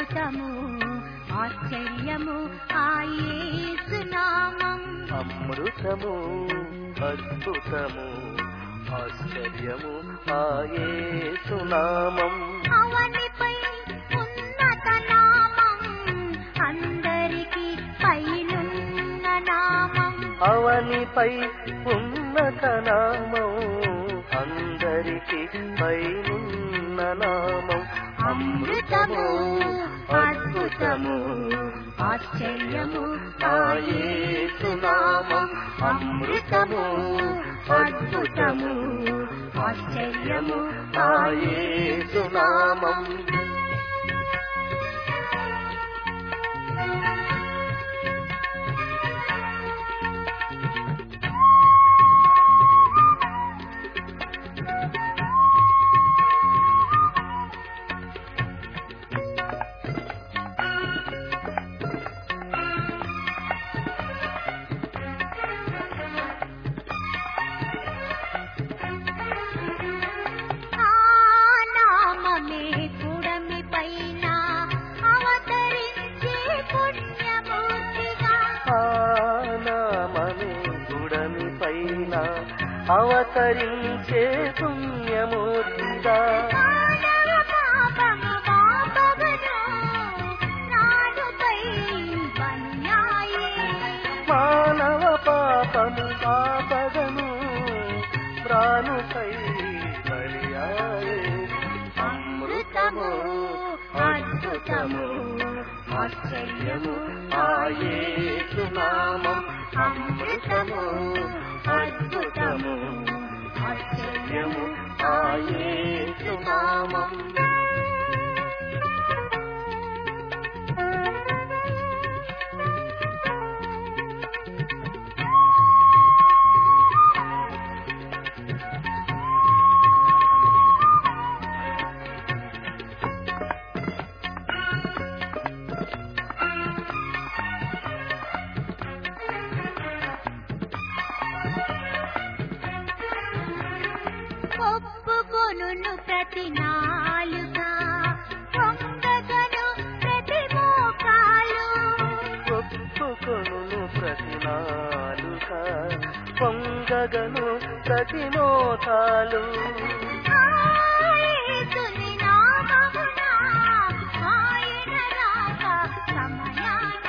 అద్భుతము ఆశ్చర్యము ఆయేసునామం అమృతము అద్భుతము ఆశ్చర్యము ఆయేసునామం అవనిపై ఉన్నత నామం అందరికి పైనున్న నామం అవనిపై ఉన్నత నామం అందరికి పైనున్న నామం అమృతము అద్భుతము ఆశ్చర్యము ఆయేసునామం అమృతము అద్భుతము ఆశ్చర్యము ఆయేసునామం ఆ నామమే పుడమి పైన అవతరించే పుణ్యమూర్తిగా ఆ నామమే గుడమి పైన అవతరించే పుణ్యమూర్తిగా మానవ పాపము పాపమును నాడుపై వన్యాయే మానవ పాపము పాపగను ప్రాణుపై బలియాయే అమృతము అద్భుతము ఆశ్చర్యము ఆయేసునామం అమృతము అద్భుతము ఆశ్చర్యము ఆయేసునామం ఒప్పుకొనును ప్రతి నాలుగా పొంగగను ప్రతి మోకాలు ఒప్పుకొను ప్రతి నాలుక పొంగగను ప్రతి మోతాలు యేసుని నామమున ఆయన రాక సమయాన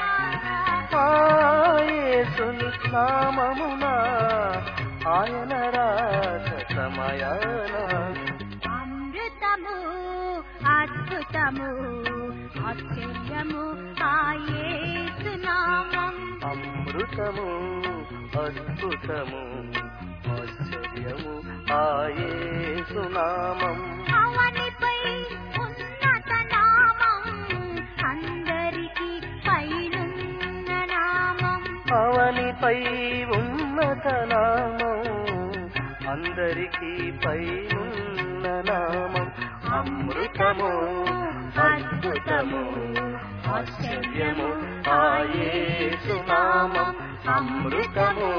ఆయేసుని నామమున ఆయన రాక సమయాన అమృతము అద్భుతము ఆశ్చర్యము ఆయేసు నామం అమృతము అద్భుతము ఆశ్చర్యము ఆయేసునామం అవనిపై ఉన్నత నామం అందరికి పైనున్న నామం అవనిపై ఉన్నత నామం అందరికీ పైనున్న నామం అమృతము అద్భుతము ఆశ్చర్యము ఆయేసునామం అమృతము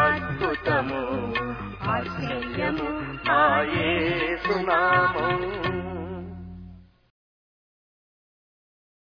అద్భుతము ఆశ్చర్యము ఆయేసునామం